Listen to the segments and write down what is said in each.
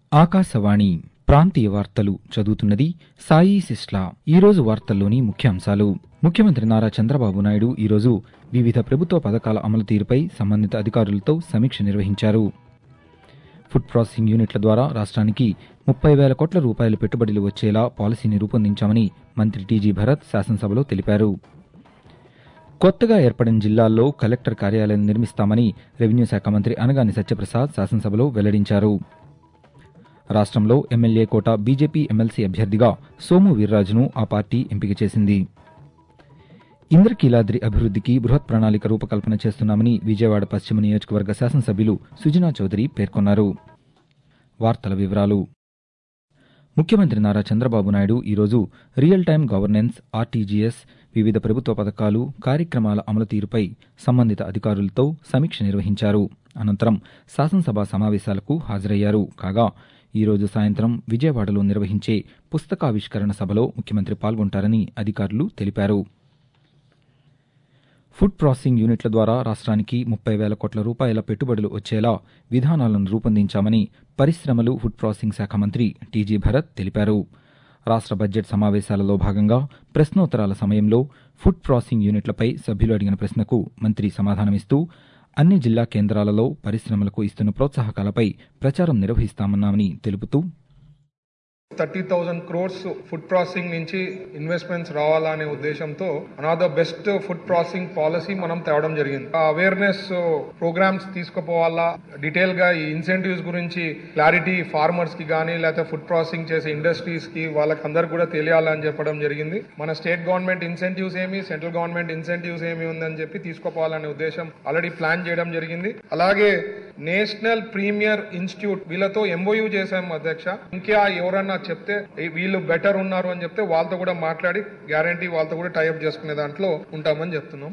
ఆకాశవాణి ప్రాంతీయ వార్తలు చదువుతున్నది సాయి సిస్లా ఈరోజు వార్తల్లోని ముఖ్యాంశాలు ముఖ్యమంత్రి నారా చంద్రబాబు నాయుడు ఈరోజు వివిధ ప్రభుత్వ పథకాల అమలు తీరుపై సంబంధిత అధికారులతో సమీక్ష నిర్వహించారు ఫుడ్ ప్రాసెసింగ్ యూనిట్ల ద్వారా రాష్ట్రానికి ముప్పై వేల కోట్ల రూపాయల పెట్టుబడులు వచ్చేలా పాలసీని రూపొందించామని మంత్రి టీజీ భరత్ శాసనసభలో తెలిపారు కొత్తగా ఏర్పడిన జిల్లాల్లో కలెక్టర్ కార్యాలయం నిర్మిస్తామని రెవెన్యూ శాఖ మంత్రి అనగాని సత్యప్రసాద్ శాసనసభలో వెల్లడించారు రాష్ట్రంలో ఎమ్మెల్యే కోట బీజేపీ ఎమ్మెల్సీ అభ్యర్థిగా సోము వీర్రాజును ఆ పార్టీ ఎంపిక చేసింది ఇంద్రకీలాద్రి అభివృద్ధికి బృహత్ ప్రణాళిక రూపకల్పన చేస్తున్నామని విజయవాడ పశ్చిమ నియోజకవర్గ శాసనసభ్యులు సుజనా చౌదరి పేర్కొన్నారు వార్తల వివరాలు ముఖ్యమంత్రి నారా చంద్రబాబు నాయుడు ఈరోజు రియల్ టైం గవర్నెన్స్ ఆర్టీజీఎస్ వివిధ ప్రభుత్వ పథకాలు కార్యక్రమాల అమలు తీరుపై సంబంధిత అధికారులతో సమీక్ష నిర్వహించారు అనంతరం శాసనసభ సమావేశాలకు హాజరయ్యారు కాగా ఈరోజు సాయంత్రం విజయవాడలో నిర్వహించే పుస్తకావిష్కరణ సభలో ముఖ్యమంత్రి పాల్గొంటారని అధికారులు తెలిపారు ఫుడ్ ప్రాసెసింగ్ యూనిట్ల ద్వారా రాష్ట్రానికి ముప్పై వేల కోట్ల రూపాయల పెట్టుబడులు వచ్చేలా విధానాలను రూపొందించామని పరిశ్రమలు ఫుడ్ ప్రాసెసింగ్ శాఖ మంత్రి టీజీ భరత్ తెలిపారు రాష్ట్ర బడ్జెట్ సమావేశాలలో భాగంగా ప్రశ్నోత్తరాల సమయంలో ఫుడ్ ప్రాసెసింగ్ యూనిట్లపై సభ్యులు అడిగిన ప్రశ్నకు మంత్రి సమాధానమిస్తూ అన్ని జిల్లా కేంద్రాలలో పరిశ్రమలకు ఇస్తున్న ప్రోత్సాహకాలపై ప్రచారం నిర్వహిస్తామన్నామని తెలుపుతూ thirty thousand crores food processing నుంచి ఇన్వెస్ట్మెంట్స్ రావాలా అనే ఉద్దేశంతో one of the best food processing policy మనం తేవడం జరిగింది ఆ అవేర్నెస్ ప్రోగ్రామ్స్ తీసుకుపోవాలా డీటెయిల్ గా ఈ ఇన్సెంటివ్స్ గురించి క్లారిటీ ఫార్మర్స్ కి కానీ లేకపోతే ఫుడ్ ప్రాసెసింగ్ చేసే ఇండస్ట్రీస్ కి వాళ్ళకి అందరికి కూడా తెలియాలని చెప్పడం జరిగింది మన స్టేట్ గవర్నమెంట్ ఇన్సెంటివ్స్ ఏమి సెంట్రల్ గవర్నమెంట్ ఇన్సెంటివ్స్ ఏమి ఉందని చెప్పి తీసుకుపోవాలనే ఉద్దేశం ఆల్రెడీ ప్లాన్ చేయడం జరిగింది అలాగే నేషనల్ ప్రీమియర్ ఇన్స్టిట్యూట్ వీళ్ళతో ఎంఓయూ చేశాం అధ్యక్ష ఇంకా ఎవరన్నా చెప్తే "ఏ, వీళ్ళు బెటర్ ఉన్నారు అని చెప్తే వాళ్ళతో కూడా మాట్లాడి గ్యారంటీ వాళ్ళతో కూడా టైఅప్ చేసుకునే దాంట్లో ఉంటామని చెప్తున్నాం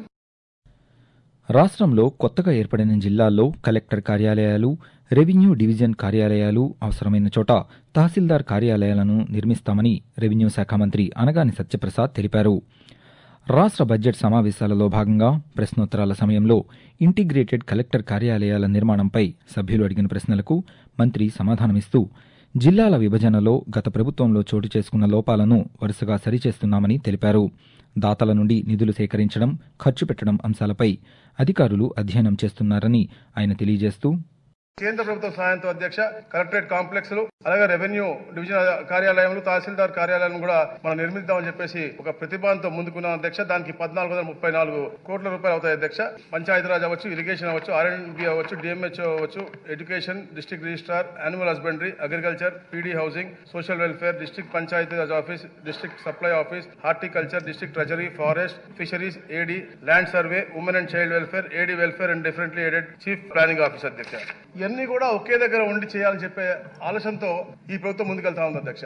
రాష్ట్రంలో కొత్తగా ఏర్పడిన జిల్లాల్లో కలెక్టర్ కార్యాలయాలు రెవెన్యూ డివిజన్ కార్యాలయాలు అవసరమైన చోట తహసీల్దార్ కార్యాలయాలను నిర్మిస్తామని రెవెన్యూ శాఖ మంత్రి అనగాని సత్యప్రసాద్ తెలిపారు రాష్ట్ర బడ్జెట్ సమావేశాలలో భాగంగా ప్రశ్నోత్తరాల సమయంలో ఇంటిగ్రేటెడ్ కలెక్టర్ కార్యాలయాల నిర్మాణంపై సభ్యులు అడిగిన ప్రశ్నలకు మంత్రి సమాధానమిస్తూ జిల్లాల విభజనలో గత ప్రభుత్వంలో చోటు చేసుకున్న లోపాలను వరుసగా సరిచేస్తున్నామని తెలిపారు దాతల నుండి నిధులు సేకరించడం ఖర్చు పెట్టడం అంశాలపై అధికారులు అధ్యయనం చేస్తున్నారని ఆయన తెలియజేస్తూ కేంద్ర ప్రభుత్వ సహాయంతో అధ్యక్ష కలెక్టరేట్ కాంప్లెక్స్ లు అలాగే రెవెన్యూ డివిజన్ కార్యాలయంలో తహసీల్దార్ కార్యాలయం కూడా మనం నిర్మిద్దామని చెప్పేసి ఒక ప్రతిపాదనతో ముందుకున్నాం అధ్యక్ష దానికి పద్నాలుగు వందల ముప్పై నాలుగు కోట్ల రూపాయలు అవుతాయి అధ్యక్ష పంచాయతీరాజ్ అవ్వచ్చు ఇరిగేషన్ అవ్వచ్చు ఆర్ఎండ్బి అవ్వచ్చు డిఎంహెచ్ అవ్వచ్చు education district registrar animal husbandry agriculture PD housing social welfare district Panchayati Raj office district supply office horticulture district treasury forest fisheries AD land survey women and child welfare AD welfare and differently ఎడెడ్ chief planning office అధ్యక్ష ఇవన్నీ కూడా ఒకే దగ్గర ఉండి చేయాలని చెప్పే ఆలోచనతో ఈ ప్రభుత్వం ముందుకెళ్తా ఉంది అధ్యక్ష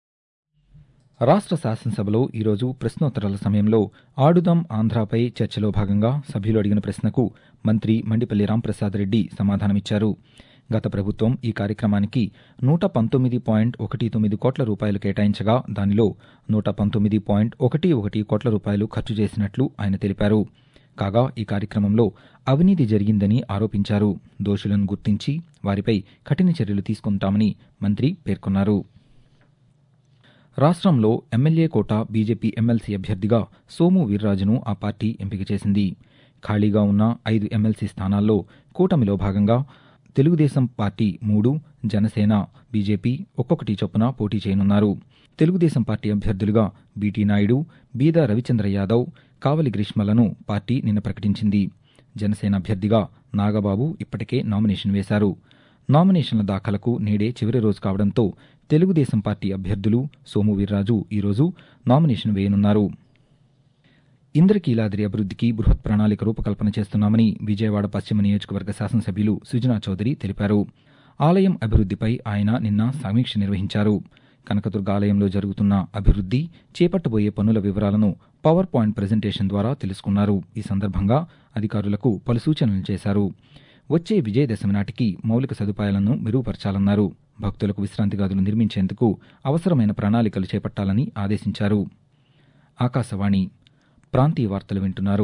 రాష్ట్ర శాసనసభలో ఈరోజు ప్రశ్నోత్తరాల సమయంలో ఆడుదాం ఆంధ్రాపై చర్చలో భాగంగా సభ్యులు అడిగిన ప్రశ్నకు మంత్రి మండిపల్లి రాంప్రసాద్ రెడ్డి సమాధానమిచ్చారు గత ప్రభుత్వం ఈ కార్యక్రమానికి నూట పంతొమ్మిది పాయింట్ ఒకటి తొమ్మిది కోట్ల రూపాయలు కేటాయించగా దానిలో నూట పంతొమ్మిది పాయింట్ ఒకటి ఒకటి కోట్ల రూపాయలు ఖర్చు చేసినట్లు ఆయన తెలిపారు కాగా ఈ కార్యక్రమంలో అవినీతి జరిగిందని ఆరోపించారు దోషులను గుర్తించి వారిపై కఠిన చర్యలు తీసుకుంటామని మంత్రి పేర్కొన్నారు రాష్ట్రంలో ఎమ్మెల్యే కోట బీజేపీ ఎమ్మెల్సీ అభ్యర్థిగా సోము వీర్రాజును ఆ పార్టీ ఎంపిక చేసింది ఖాళీగా ఉన్న ఐదు ఎమ్మెల్సీ స్థానాల్లో కూటమిలో భాగంగా తెలుగుదేశం పార్టీ మూడు జనసేన బీజేపీ ఒక్కొక్కటి చొప్పున పోటీ చేయనున్నారు తెలుగుదేశం పార్టీ అభ్యర్థులుగా బీటీ నాయుడు బీదా రవిచంద్ర యాదవ్ కావలి గ్రీష్మలను పార్టీ నిన్న ప్రకటించింది జనసేన అభ్యర్థిగా నాగబాబు ఇప్పటికే నామినేషన్ వేశారు నామినేషన్ల దాఖలకు నేడే చివరి రోజు కావడంతో తెలుగుదేశం పార్టీ అభ్యర్థులు సోము వీర్రాజు ఈరోజు నామినేషన్ వేయనున్నారు ఇంద్రకీలాద్రి అభివృద్ధికి బృహత్ ప్రణాళిక రూపకల్పన చేస్తున్నామని విజయవాడ పశ్చిమ నియోజకవర్గ శాసనసభ్యులు సుజనా చౌదరి తెలిపారు ఆలయం అభివృద్ధిపై ఆయన నిన్న సమీక్ష నిర్వహించారు కనకదుర్గ ఆలయంలో జరుగుతున్న అభివృద్ధి చేపట్టబోయే పనుల వివరాలను పవర్ పాయింట్ ప్రజెంటేషన్ ద్వారా తెలుసుకున్నారు ఈ సందర్భంగా అధికారులకు పలు సూచనలు చేశారు వచ్చే విజయదశమి నాటికి మౌలిక సదుపాయాలను మెరుగుపరచాలన్నారు భక్తులకు విశ్రాంతి గదులు నిర్మించేందుకు అవసరమైన ప్రణాళికలు చేపట్టాలని ఆదేశించారు ఆకాశవాణి ప్రాంతీయ వార్తలు వింటున్నారు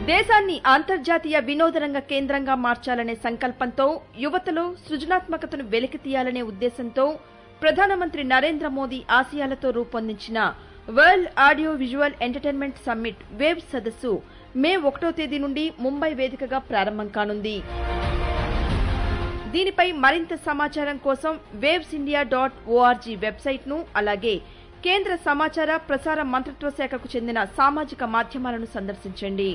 దేశాన్ని అంతర్జాతీయ వినోదరంగ కేంద్రంగా మార్చాలనే సంకల్పంతో యువతలో సృజనాత్మకతను వెలికితీయాలనే ఉద్దేశంతో ప్రధానమంత్రి నరేంద్ర మోదీ ఆశయాలతో రూపొందించిన world audio visual entertainment summit wave సదస్సు మే ఒకటో తేదీ నుండి ముంబై వేదికగా ప్రారంభం కానుంది దీనిపై మరింత సమాచారం కోసం వేవ్స్ ఇండియా డాట్ ఓఆర్జీ వెబ్సైట్ను అలాగే కేంద్ర సమాచార ప్రసార మంత్రిత్వ శాఖకు చెందిన సామాజిక మాధ్యమాలను సందర్శించండి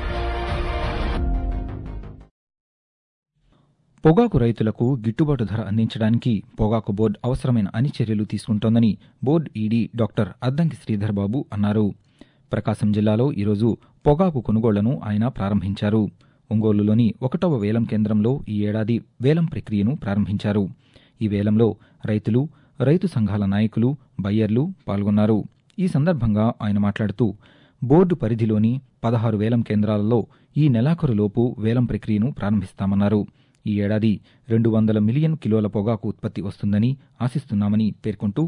పొగాకు రైతులకు గిట్టుబాటు ధర అందించడానికి పొగాకు బోర్డు అవసరమైన అన్ని చర్యలు తీసుకుంటోందని board ED doctor Addanki Sridhar Babu అన్నారు ప్రకాశం జిల్లాలో ఈరోజు పొగాకు కొనుగోళ్లను ఆయన ప్రారంభించారు ఒంగోలులోని ఒకటవ వేలం కేంద్రంలో ఈ ఏడాది వేలం ప్రక్రియను ప్రారంభించారు ఈ వేలంలో రైతులు రైతు సంఘాల నాయకులు బయ్యర్లు పాల్గొన్నారు ఈ సందర్భంగా ఆయన మాట్లాడుతూ బోర్డు పరిధిలోని పదహారు వేలం కేంద్రాలలో ఈ నెలాఖరులోపు వేలం ప్రక్రియను ప్రారంభిస్తామన్నారు ఈ ఏడాది రెండు వందల మిలియన్ కిలోల పొగాకు ఉత్పత్తి వస్తుందని ఆశిస్తున్నామని పేర్కొంటూ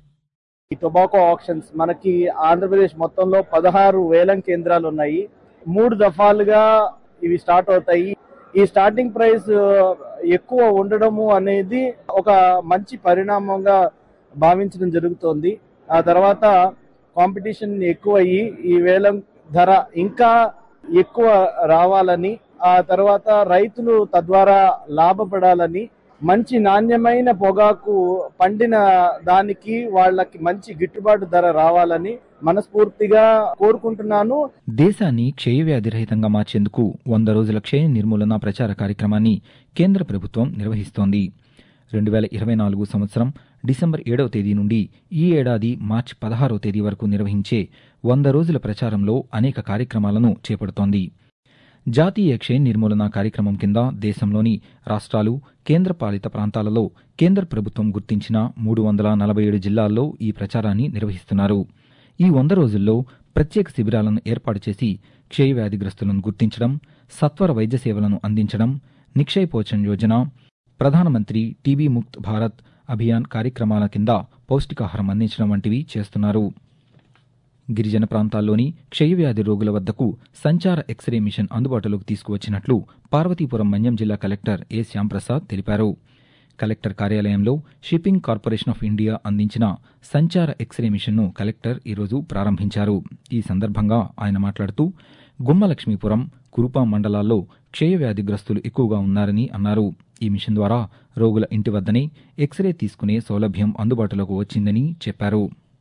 ఈ టొబాకో ఆప్షన్స్ మనకి ఆంధ్రప్రదేశ్ మొత్తంలో పదహారు వేలం కేంద్రాలు ఉన్నాయి మూడు దఫాలుగా ఇవి స్టార్ట్ అవుతాయి ఈ స్టార్టింగ్ ప్రైస్ ఎక్కువ ఉండడము అనేది ఒక మంచి పరిణామంగా భావించడం జరుగుతోంది ఆ తర్వాత కాంపిటీషన్ ఎక్కువ అయ్యి ఈ వేలం ధర ఇంకా ఎక్కువ రావాలని ఆ తర్వాత రైతులు తద్వారా లాభపడాలని మంచి నాణ్యమైన పొగాకు పండిన దానికి వాళ్ళకి మంచి గిట్టుబాటు ధర రావాలని మనస్ఫూర్తిగా కోరుకుంటున్నాను దేశాన్ని క్షయవ్యాధి రహితంగా మార్చేందుకు వంద రోజుల క్షయ నిర్మూలన ప్రచార కార్యక్రమాన్ని కేంద్ర ప్రభుత్వం నిర్వహిస్తోంది రెండు వేల ఇరవై నాలుగు సంవత్సరం డిసెంబర్ ఏడవ తేదీ నుండి ఈ ఏడాది మార్చి పదహారవ తేదీ వరకు నిర్వహించే వంద రోజుల ప్రచారంలో అనేక కార్యక్రమాలను చేపడుతోంది జాతీయ క్షయ నిర్మూలన కార్యక్రమం కింద దేశంలోని రాష్ట్రాలు కేంద్రపాలిత ప్రాంతాలలో కేంద్ర ప్రభుత్వం గుర్తించిన మూడు వందల నలభై ఏడు జిల్లాల్లో ఈ ప్రచారాన్ని నిర్వహిస్తున్నారు ఈ వంద రోజుల్లో ప్రత్యేక శిబిరాలను ఏర్పాటు చేసి క్షయవ్యాధిగ్రస్తులను గుర్తించడం సత్వర వైద్య సేవలను అందించడం నిక్షయ్ పోషణ్ యోజన ప్రధానమంత్రి టీబీ ముక్త్ భారత్ అభియాన్ కార్యక్రమాల కింద పౌష్టికాహారం అందించడం వంటివి చేస్తున్నారు గిరిజన ప్రాంతాల్లోని క్షయవ్యాధి రోగుల వద్దకు సంచార ఎక్స్రే మిషన్ అందుబాటులోకి తీసుకువచ్చినట్లు పార్వతీపురం మన్యం జిల్లా కలెక్టర్ ఏ శ్యాంప్రసాద్ తెలిపారు కలెక్టర్ కార్యాలయంలో షిప్పింగ్ కార్పొరేషన్ ఆఫ్ ఇండియా అందించిన సంచార ఎక్స్రే మిషన్ను కలెక్టర్ ఈరోజు ప్రారంభించారు ఈ సందర్భంగా ఆయన మాట్లాడుతూ గుమ్మలక్ష్మీపురం కురుపా మండలాల్లో క్షయవ్యాధిగ్రస్తులు ఎక్కువగా ఉన్నారని అన్నారు ఈ మిషన్ ద్వారా రోగుల ఇంటి వద్దనే ఎక్స్రే తీసుకునే సౌలభ్యం అందుబాటులోకి వచ్చిందని చెప్పారు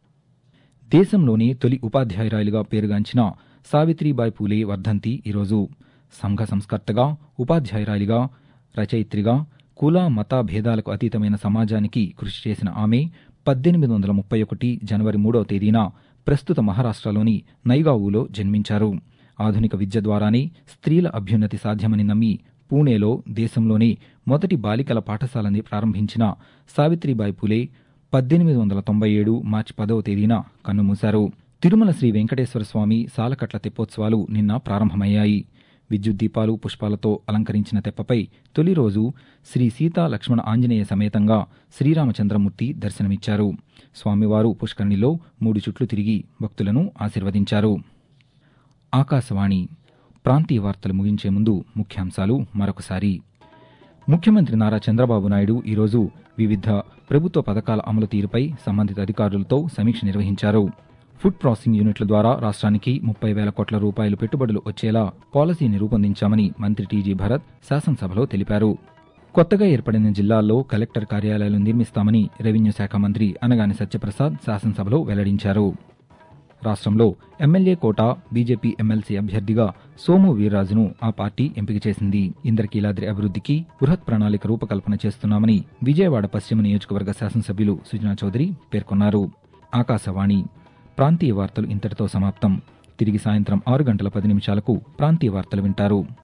దేశంలోనే తొలి ఉపాధ్యాయురాలిగా పేరుగాంచిన సావిత్రిబాయి పూలే వర్ధంతి ఈరోజు సంఘ సంస్కర్తగా ఉపాధ్యాయురాలిగా రచయిత్రిగా కుల మత భేదాలకు అతీతమైన సమాజానికి కృషి చేసిన ఆమె పద్దెనిమిది వందల ముప్పై ఒకటి జనవరి మూడవ తేదీన ప్రస్తుత మహారాష్ట్రలోని నైగావులో జన్మించారు ఆధునిక విద్య ద్వారానే స్త్రీల అభ్యున్నతి సాధ్యమని నమ్మి పూణేలో దేశంలోనే మొదటి బాలికల పాఠశాలని ప్రారంభించిన సావిత్రిబాయి పూలే పద్దెనిమిది వందల తొంభై ఏడు మార్చి పదవ తేదీన కన్నుమూశారు తిరుమల శ్రీ వెంకటేశ్వర స్వామి సాలకట్ల తెప్పోత్సవాలు నిన్న ప్రారంభమయ్యాయి విద్యుత్ దీపాలు పుష్పాలతో అలంకరించిన తెప్పపై తొలి రోజు శ్రీ సీతా లక్ష్మణ ఆంజనేయ సమేతంగా శ్రీరామచంద్రమూర్తి దర్శనమిచ్చారు స్వామివారు పుష్కరిణిలో మూడు చుట్లు తిరిగి భక్తులను ఆశీర్వదించారు ఆకాశవాణి ప్రాంతీయ వార్తలు ముగించే ముందు ముఖ్యాంశాలు మరొకసారి ముఖ్యమంత్రి నారా చంద్రబాబు నాయుడు ఈరోజు వివిధ ప్రభుత్వ పథకాల అమలు తీరుపై సంబంధిత అధికారులతో సమీక్ష నిర్వహించారు ఫుడ్ ప్రాసెసింగ్ యూనిట్ల ద్వారా రాష్ట్రానికి ముప్పై వేల కోట్ల రూపాయలు పెట్టుబడులు వచ్చేలా పాలసీని రూపొందించామని మంత్రి టీజీ భరత్ శాసనసభలో తెలిపారు కొత్తగా ఏర్పడిన జిల్లాల్లో కలెక్టర్ కార్యాలయాలు నిర్మిస్తామని రెవెన్యూ శాఖ మంత్రి అనగాని సత్యప్రసాద్ శాసనసభలో వెల్లడించారు రాష్ట్రంలో ఎమ్మెల్యే కోట బీజేపీ ఎమ్మెల్సీ అభ్యర్థిగా సోము వీర్రాజును ఆ పార్టీ ఎంపిక చేసింది ఇంద్రకీలాద్రి అభివృద్ధికి బృహత్ ప్రణాళిక రూపకల్పన చేస్తున్నామని విజయవాడ పశ్చిమ నియోజకవర్గ శాసనసభ్యులు సుజనా చౌదరి పేర్కొన్నారు ఆకాశవాణి ప్రాంతీయ వార్తలు ఇంతటితో సమాప్తం తిరిగి సాయంత్రం ఆరు గంటల పది నిమిషాలకు ప్రాంతీయ వార్తలు వింటారు